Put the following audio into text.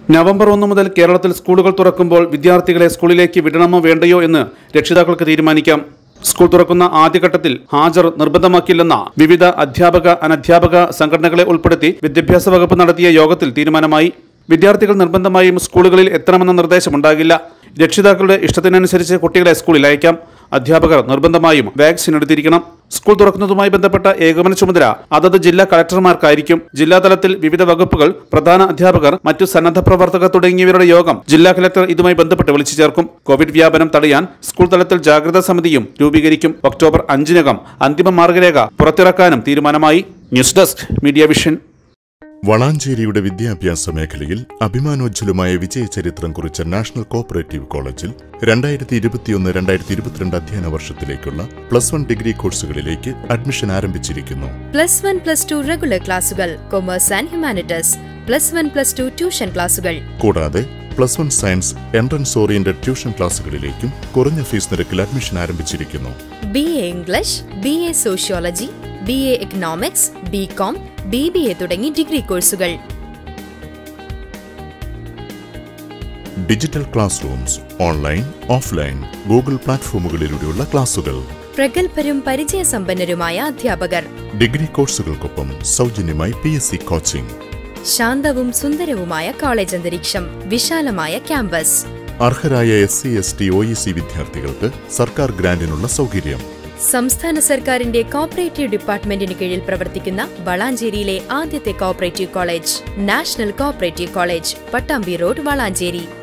November ഒന്ന് മുതൽ കേരളത്തിൽ സ്കൂളുകൾ തുറക്കുമ്പോൾ വിദ്യാർത്ഥികളെ സ്കൂളിലേക്ക് വിടണമോ വേണ്ടയോ എന്ന് രക്ഷിതാക്കൾക്ക് തീരുമാനിക്കാം സ്കൂൾ തുറക്കുന്ന ആദ്യഘട്ടത്തിൽ ഹാജർ നിർബന്ധമാക്കില്ലെന്ന വിവിധ അധ്യാപക അനധ്യാപക സംഘടനകളെ ഉൾപ്പെടുത്തി വിദ്യാഭ്യാസ വകുപ്പ് നടത്തിയ യോഗത്തിൽ തീരുമാനമായി വിദ്യാർത്ഥികൾ നിർബന്ധമായും സ്കൂളുകളിൽ എത്തണമെന്ന നിർദ്ദേശമുണ്ടാകില്ല രക്ഷിതാക്കളുടെ ഇഷ്ടത്തിനനുസരിച്ച് കുട്ടികളെ സ്കൂളിൽ അയക്കാം അധ്യാപകർ നിർബന്ധമായും വാക്സിൻ എടുത്തിരിക്കണം സ്കൂൾ തുറക്കുന്നതുമായി ബന്ധപ്പെട്ട ഏകോപന ചുമതല അതത് ജില്ലാ കളക്ടർമാർക്കായിരിക്കും ജില്ലാതലത്തിൽ വിവിധ വകുപ്പുകൾ പ്രധാന അധ്യാപകർ മറ്റു സന്നദ്ധ പ്രവർത്തകർ തുടങ്ങിയവരുടെ യോഗം ജില്ലാ കലക്ടർ ഇതുമായി ബന്ധപ്പെട്ട് വിളിച്ചു ചേർക്കും കോവിഡ് വ്യാപനം തടയാൻ സ്കൂൾ തലത്തിൽ ജാഗ്രതാ സമിതിയും രൂപീകരിക്കും ഒക്ടോബർ അഞ്ചിനകം അന്തിമ മാർഗരേഖ പുറത്തിറക്കാനും തീരുമാനമായി ന്യൂസ് ഡെസ്ക് മീഡിയ വിഷൻ വളാഞ്ചേരിയുടെ വിദ്യാഭ്യാസ മേഖലയിൽ അഭിമാനോജ്വലമായ വിജയചരിത്രം കുറിച്ച നാഷണൽ കോപ്പറേറ്റീവ് കോളേജിൽ രണ്ടായിരത്തി ഇരുപത്തിയൊന്ന് രണ്ടായിരത്തി ഇരുപത്തിരണ്ട് അധ്യയന വർഷത്തിലേക്കുള്ള പ്ലസ് വൺ ഡിഗ്രി കോഴ്സുകളിലേക്ക് അഡ്മിഷൻ ആരംഭിച്ചിരിക്കുന്നു plus one plus two regular ക്ലാസുകൾ commerce and humanities plus one plus two tuition ക്ലാസുകൾ കൂടാതെ plus one science entrance oriented tuition ക്ലാസുകളിലേക്കും കുറഞ്ഞ ഫീസ് നിരക്കിൽ അഡ്മിഷൻ ആരംഭിച്ചിരിക്കുന്നു B A English B A sociology B A economics B com B B A തുടങ്ങി degree കോഴ്സുകൾ digital class rooms online offline Google പ്ലാറ്റ്ഫോമുകളിലൂടെയുള്ള ക്ലാസുകൾ പ്രഗത്ഭരും പരിചയസമ്പന്നരുമായ അധ്യാപകർ ഡിഗ്രി കോഴ്സുകൾക്കൊപ്പം സൗജന്യമായി പി എസ് സി കോച്ചിംഗ് ശാന്തവും സുന്ദരവുമായ കോളേജ് അന്തരീക്ഷം വിശാലമായ ക്യാമ്പസ് അർഹരായ S C S T O E C വിദ്യാർത്ഥികൾക്ക് സർക്കാർ ഗ്രാന്റിനുള്ള സൗകര്യം സംസ്ഥാന സർക്കാരിന്റെ കോപ്പറേറ്റീവ് ഡിപ്പാർട്ട്മെന്റിന് കീഴിൽ പ്രവർത്തിക്കുന്ന വളാഞ്ചേരിയിലെ ആദ്യത്തെ cooperative college national cooperative college Pattambi road Valanchery